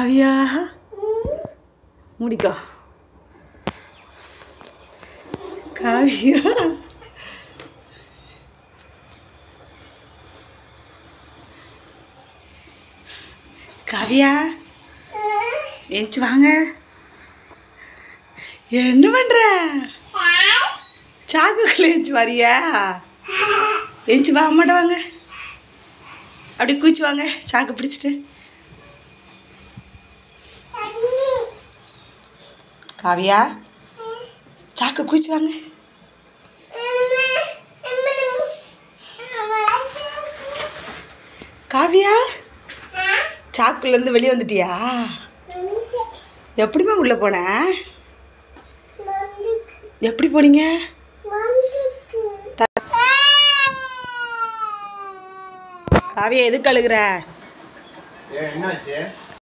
காவியா முடிக்கோ காவியா காவியா ஏஞ்சி வாங்க என்ன பண்ற சாக்குக்குள்ள ஏஞ்சி வரியா ஏஞ்சி வா அம்மாட்ட வாங்க அப்படி கூச்சி வாங்க சாக்கு பிடிச்சிட்டு காவியா சாக்கு குளிச்சு வாங்க காவியா சாக்குலேருந்து வெளியே வந்துட்டியா எப்படிம்மா உள்ளே போன எப்படி போனீங்க காவியா எதுக்கு அழுகுற ஏன் என்னாச்சு